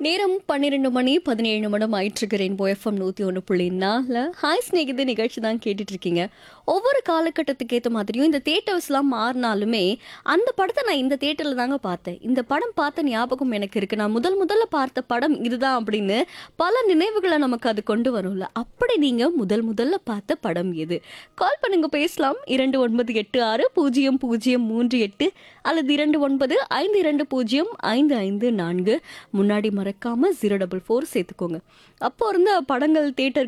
நேரம் பன்னிரெண்டு மணி பதினேழு நிமிடம் ஆயிட்டிருக்கு ரெயின்போ எஃப்எம் நூற்றி ஒன்று புள்ளி நாலில் ஹாய் ஸ்நேகிது நிகழ்ச்சி தான் கேட்டுட்டு இருக்கீங்க ஒவ்வொரு காலகட்டத்துக்கு ஏற்ற மாதிரியும் இந்த தேட்டர்ஸ்லாம் மாறினாலுமே அந்த படத்தை நான் இந்த தேட்டரில் தாங்க பார்த்தேன் இந்த படம் பார்த்த ஞாபகம் எனக்கு இருக்கு நான் முதல் முதல்ல பார்த்த படம் இதுதான் அப்படின்னு பல நினைவுகளை நமக்கு அது கொண்டு வரும்ல அப்படி நீங்கள் முதல் முதல்ல பார்த்த படம் எது கால் பண்ணுங்க பேசலாம் இரண்டு ஒன்பது எட்டு ஆறு பூஜ்ஜியம் பூஜ்ஜியம் மூன்று எட்டு அல்லது இரண்டு ஒன்பது ஐந்து இரண்டு பூஜ்ஜியம் ஐந்து ஐந்து நான்கு முன்னாடி மறக்காம ஜீரோ டபுள் ஃபோர் சேர்த்துக்கோங்க அப்போ இருந்த படங்கள் தேட்டர்கள்